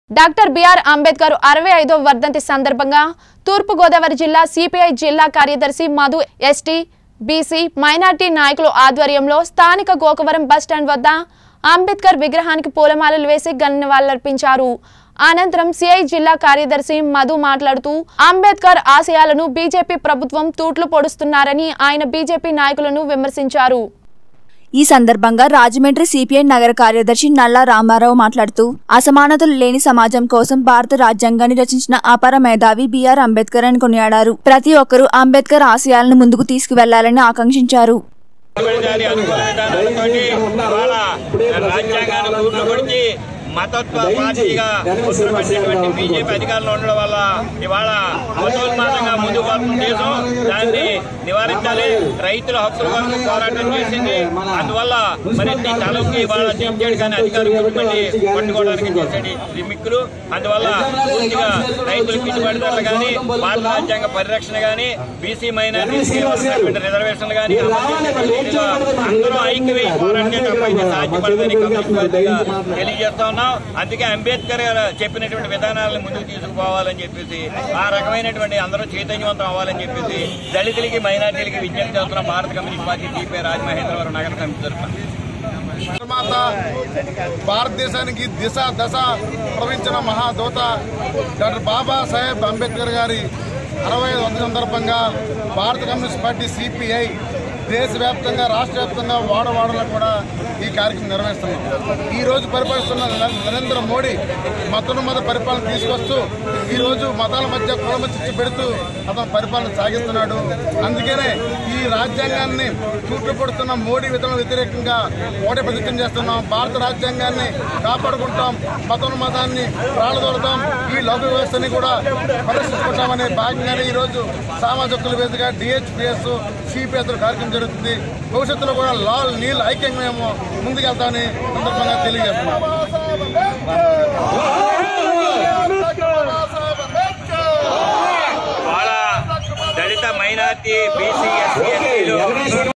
doctor BR Ambedkar అరవై ఐదో వర్ధంతి సందర్భంగా తూర్పుగోదావరి జిల్లా సిపిఐ జిల్లా కార్యదర్శి మధు ఎస్టీ బీసీ మైనార్టీ నాయకుల ఆధ్వర్యంలో స్థానిక గోకవరం బస్టాండ్ వద్ద అంబేద్కర్ విగ్రహానికి పూలమాలలు వేసి నివాళులర్పించారు అనంతరం సిఐ జిల్లా కార్యదర్శి మధు మాట్లాడుతూ అంబేద్కర్ ఆశయాలను బీజేపీ ప్రభుత్వం తూట్లు పొడుస్తున్నారని ఆయన బీజేపీ నాయకులను విమర్శించారు ఈ సందర్భంగా రాజమండ్రి సిపిఐ నగర కార్యదర్శి నల్లా రామారావు మాట్లాడుతూ అసమానతలు లేని సమాజం కోసం భారత రాజ్యాంగాన్ని రచించిన అపర మేధావి బిఆర్ అంబేద్కర్ అని కొనియాడారు ప్రతి ఒక్కరూ అంబేద్కర్ ఆశయాలను ముందుకు తీసుకువెళ్లాలని ఆకాంక్షించారు దాని అనుకూల విధానాలతోటి ఇవాళ రాజ్యాంగాన్ని ఊర్లో కొడిచి మతత్వ పార్టీగా ఉత్తరపడినటువంటి బీజేపీ అధికారంలో ఉండడం వల్ల ఇవాళ మతోన్మాదంగా ముందుకు పోతున్న దేశం దాన్ని నివారించాలి రైతుల హక్కుల కొరకు పోరాటం చేసింది అందువల్ల మరి ఈ తలకి ఇవాళ దించాడు కానీ అధికారం మళ్ళీ పట్టుకోవడానికి చేసేది రిమిక్కులు అందువల్ల పూర్తిగా రైతులకు గిట్టుబాటు ధరలు కానీ భారత రాజ్యాంగ పరిరక్షణ కానీ బీసీ మైనారిటీ రిజర్వేషన్లు కానీ అందరూ ఐక్యమై పోరాటం తప్ప ఇది సాధ్యపడదని కమ్యూనిస్ట్ పార్టీగా తెలియజేస్తా ఉన్నాం అందుకే అంబేద్కర్ గారు చెప్పినటువంటి విధానాలను ముందుకు తీసుకుపోవాలని చెప్పేసి ఆ రకమైనటువంటి అందరూ చైతన్యవంతం అవ్వాలని చెప్పేసి దళితులకి మైనార్టీలకి విజ్ఞప్తి చేస్తున్నాం భారత కమ్యూనిస్ట్ పార్టీ టీపీ రాజమహేంద్రవరం నగర సమితి తరఫున నిర్మాత భారతదేశానికి దిశ దశ ప్రవహించిన మహాదూత డాక్టర్ బాబాసాహెబ్ అంబేద్కర్ గారి అరవై వంద సందర్భంగా భారత కమ్యూనిస్ట్ పార్టీ సిపిఐ దేశవ్యాప్తంగా రాష్ట్ర వ్యాప్తంగా వాడవాడలో కూడా ఈ కార్యక్రమం నిర్వహిస్తున్నాం ఈ రోజు పరిపాలిస్తున్న నరేంద్ర- నరేంద్ర మోడీ మతోన్మత పరిపాలన తీసుకొస్తూ ఈ రోజు మతాల మధ్య కులమ చిచ్చు పెడుతూ అతను పరిపాలన సాగిస్తున్నాడు అందుకనే ఈ రాజ్యాంగాన్ని చూట్టుపడుతున్న మోడీ విధానం వ్యతిరేకంగా ఓటే ప్రతిజ్ఞ చేస్తున్నాం భారత రాజ్యాంగాన్ని కాపాడుకుంటాం మతోన్మతాన్ని ప్రాణదోడతాం ఈ లౌకిక వ్యవస్థని కూడా పరిరక్షించుకుంటామనే భాగంగానే ఈ రోజు సామాజిక వేదిక డిహెచ్పిఎస్ సిపిఎస్ కార్యక్రమం జరుగుతుంది భవిష్యత్తులో కూడా లాల్ నీల్ ఐక్యంగా మేము ముందుకెళ్తామని సందర్భంగా తెలియజేస్తున్నాం వాళ్ళ దళిత మైనార్టీ బీసీ ఎస్సీ ఎస్టీలు